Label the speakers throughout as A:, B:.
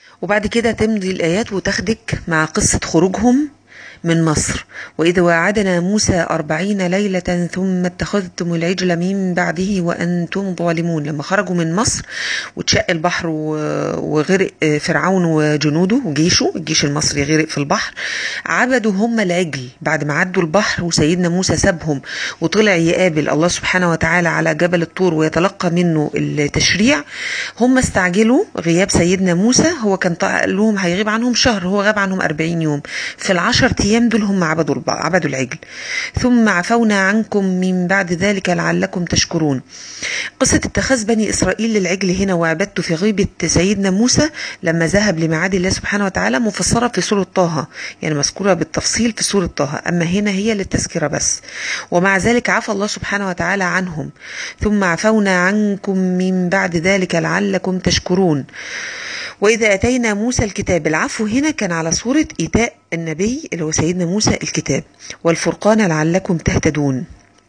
A: وبعد كده تمضي الآيات وتاخدك مع قصة خروجهم من مصر وإذا وعدنا موسى أربعين ليلة ثم اتخذتم العجل من بعده وأنتم ظالمون لما خرجوا من مصر واتشق البحر وغرق فرعون وجنوده وجيشه الجيش المصري غرق في البحر عبدوا هم العجل بعد ما عدوا البحر وسيدنا موسى سابهم وطلع يقابل الله سبحانه وتعالى على جبل الطور ويتلقى منه التشريع هم استعجلوا غياب سيدنا موسى هو كان قال لهم هيغيب عنهم شهر هو غاب عنهم 40 يوم في العشر ايام دول هم عبدوا عبدوا العجل ثم عفونا عنكم من بعد ذلك لعلكم تشكرون قصة اتخاذ بني إسرائيل للعجل هنا وعبدته في غيبة سيدنا موسى لما ذهب لميعاد الله سبحانه وتعالى مفسرة في سورة طه يعني مذكورة بالتفصيل في سورة طه أما هنا هي للتذكرة بس ومع ذلك عفى الله سبحانه وتعالى عنهم ثم عفونا عنكم من بعد ذلك لعلكم تشكرون وإذا أتينا موسى الكتاب العفو هنا كان على صورة إيتاء النبي اللي هو سيدنا موسى الكتاب والفرقان لعلكم تهتدون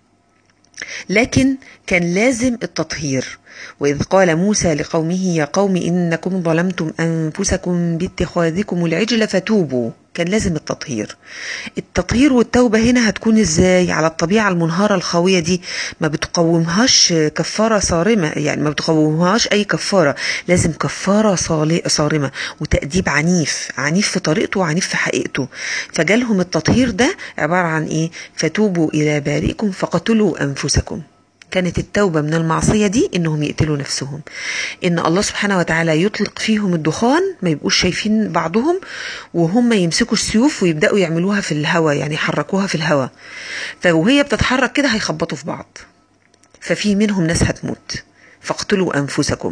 A: لكن كان لازم التطهير وإذ قال موسى لقومه يا قوم إنكم ظلمتم أنفسكم باتخاذكم العجل فتوبوا كان لازم التطهير التطهير والتوبة هنا هتكون ازاي على الطبيعة المنهارة الخاوية دي ما بتقومهاش كفارة صارمة يعني ما بتقومهاش أي كفارة لازم كفارة صارمة وتأديب عنيف عنيف في طريقته وعنيف في حقيقته فجالهم التطهير ده عبارة عن ايه فتوبوا إلى بارئكم فقتلوا أنفسكم كانت التوبة من المعصية دي انهم يقتلوا نفسهم ان الله سبحانه وتعالى يطلق فيهم الدخان ما يبقوش شايفين بعضهم وهم يمسكوا السيوف ويبدأوا يعملوها في الهواء يعني يحركوها في الهواء فوهي بتتحرك كده هيخبطوا في بعض ففي منهم ناس هتموت فاقتلوا أنفسكم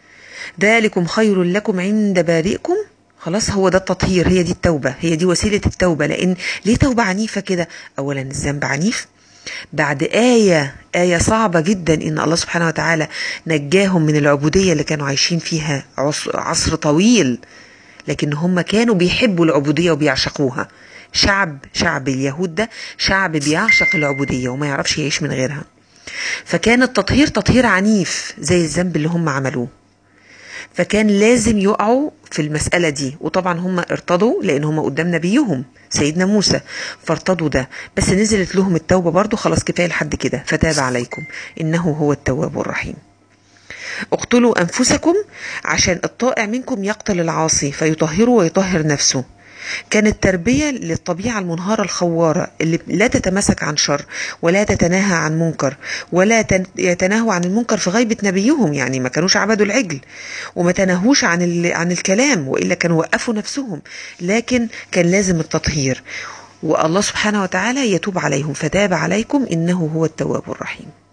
A: ذلكم خير لكم عند بارئكم خلاص هو ده التطهير هي دي التوبة هي دي وسيلة التوبة لأن ليه توبة عنيفة كده أولا الذنب عنيف بعد آية آية صعبة جدا إن الله سبحانه وتعالى نجاهم من العبودية اللي كانوا عايشين فيها عصر طويل لكن هم كانوا بيحبوا العبودية وبيعشقوها شعب شعب اليهود ده شعب بيعشق العبودية وما يعرفش يعيش من غيرها فكان التطهير تطهير عنيف زي الذنب اللي هم عملوه فكان لازم يقعوا في المسألة دي وطبعا هم ارتضوا لأن هم قدام نبيهم سيدنا موسى فارتضوا ده بس نزلت لهم التوبة برضو خلاص كفاية لحد كده فتاب عليكم إنه هو التواب الرحيم اقتلوا أنفسكم عشان الطائع منكم يقتل العاصي فيطهره ويطهر نفسه كانت تربية للطبيعة المنهارة الخوارة اللي لا تتمسك عن شر ولا تتناهى عن منكر ولا يتناهوا عن المنكر في غيبة نبيهم يعني ما كانوش عبدوا العجل وما تناهوش عن عن الكلام وإلا كانوا وقفوا نفسهم لكن كان لازم التطهير والله سبحانه وتعالى يتوب عليهم فتاب عليكم إنه هو التواب الرحيم